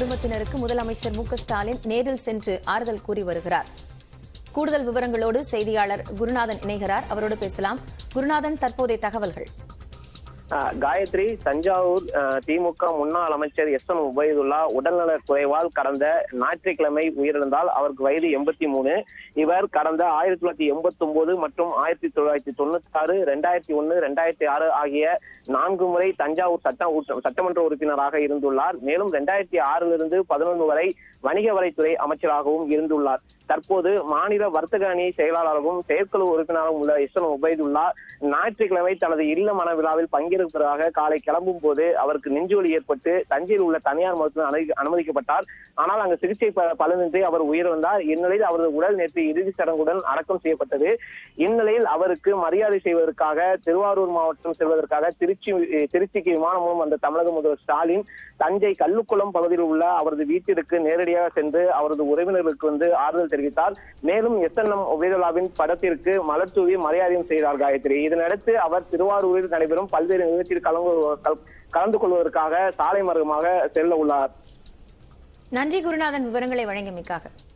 குடும்பத்தினருக்கு முதலமைச்சர் மு க ஸ்டாலின் நேரில் சென்று ஆறுதல் கூறி வருகிறார் கூடுதல் விவரங்களோடு செய்தியாளர் குருநாதன் இணைகிறார் அவரோடு பேசலாம் குருநாதன் தற்போதைய தகவல்கள் ஆஹ் காயத்ரி தஞ்சாவூர் ஆஹ் திமுக முன்னாள் அமைச்சர் எஸ் எம் உபயதுல்லா உடல்நலக் குறைவால் கடந்த ஞாயிற்றுக்கிழமை உயிரிழந்தால் அவருக்கு வயது எண்பத்தி மூணு இவர் கடந்த ஆயிரத்தி தொள்ளாயிரத்தி எண்பத்தி ஒன்பது மற்றும் ஆயிரத்தி தொள்ளாயிரத்தி தொண்ணூத்தி ஆறு ரெண்டாயிரத்தி ஒன்னு ரெண்டாயிரத்தி ஆறு ஆகிய நான்கு முறை தஞ்சாவூர் சட்ட உறுப்ப- சட்டமன்ற உறுப்பினராக இருந்துள்ளார் மேலும் ரெண்டாயிரத்தி ஆறிலிருந்து பதினொன்று வரை வணிக வரித்துறை அமைச்சராகவும் இருந்துள்ளார் தற்போது மாநில வர்த்தக அணி செயலாளராகவும் செயற்குழு உறுப்பினராகவும் உள்ள எஸ் எம் உபயதுல்லா ஞாயிற்றுக்கிழமை தனது இல்ல மன விழாவில் பங்கேற்பதற்காக காலை கிளம்பும் போது அவருக்கு நெஞ்சுவலி ஏற்பட்டு தஞ்சையில் உள்ள தனியார் மருத்துவ அனுமதி- அனுமதிக்கப்பட்டார் ஆனால் அங்கு சிகிச்சை ப- பலனின்றி அவர் உயிரிழந்தார் இந்நிலையில் அவரது உடல் நேற்று இறுதி சடங்குடன் அடக்கம் செய்யப்பட்டது இந்நிலையில் அவருக்கு மரியாதை செய்வதற்காக திருவாரூர் மாவட்டம் செல்வதற்காக திருச்சி திருச்சிக்கு விமானம் மூலம் வந்த தமிழக முதல்வர் ஸ்டாலின் தஞ்சை கல்லுக்குளம் பகுதியில் உள்ள அவரது வீட்டிற்கு நேரடியாக சென்று அவரது உறவினர்களுக்கு வந்து ஆறுதல் தெரிவித்தார் மேலும் எஸ் என் எம் உபயதுல்லாவின் படத்திற்கு மலர் தூவி மரியாதையும் செய்தார் காயத்ரி இதனையடுத்து அவர் திருவாரூரில் நடைபெறும் பல்வேறு நிகழ்ச்சியில் கலந்து கல்- கலந்து கொள்வதற்காக சாலை மார்க்கமாக செல்ல உள்ளார் நன்றி குருநாதன் விவரங்களை வழங்கியமைக்காக